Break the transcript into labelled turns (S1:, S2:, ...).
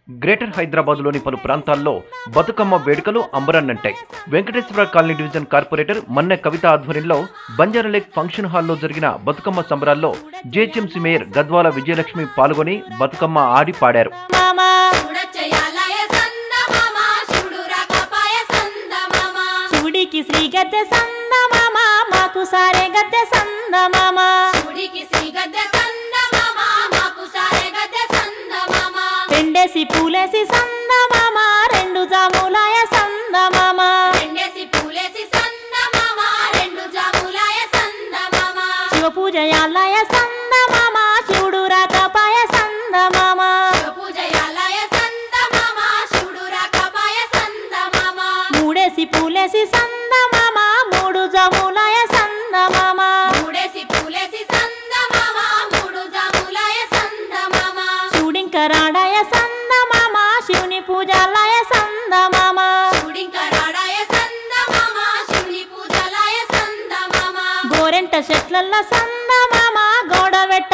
S1: greater హైదరాబాద్లోని పలు ప్రాంతాల్లో బతుకమ్మ వేడుకలు అంబరాన్నంటాయి Venkateswara colony division corporator Manne Kavitha ఆధ్వర్యంలో బంజారాలేక్ ఫంక్షన్ హాల్లో జరిగిన బతుకమ్మ సంబరాల్లో జేహెచ్ఎంసీ మేయర్ గద్వాల విజయలక్ష్మి పాల్గొని బతుకమ్మ ఆడి పాడారు
S2: మామా
S3: చూడచ్చయాలయ సందమామ శివుడు రాకపాయ సందమామ
S2: శివుడికి శ్రీ గద్దె సంద మామా మాకు సారే గద్దె సంద మామా
S3: శివుడికి శ్రీ గద్దె సందమామ మాకు సారె గద్దె సందమామ
S2: పెండేసి పూలేసి సంద మామా రెండు జాములాయ సంద మామా
S3: రెండేసి పూలేసి సందమామ రెండు జాములాయ సందమామ
S2: శివ పూజయాలయ సంద మామా శివుడు రాకపాయ సంద మామా
S3: శివ పూజయాలయ సందమామ శివుడు రాకపాయ సందమామ
S2: మూడేసి పూలేసి సంద మామా మూడు జాములాయ సంద మామా
S3: మూడేసి పూలేసి సందమామ మూడు జాములాయ సందమామ
S2: శివుడింక రాడాయ సంద మామా శివుని పూజాలయ సంద మామా
S3: శివుడింకరాడాయ సందమామ శివుని పూజలాయ సందమామ
S2: గోరెంట చెట్లల్ల సంద మామా గోడ వెట్ట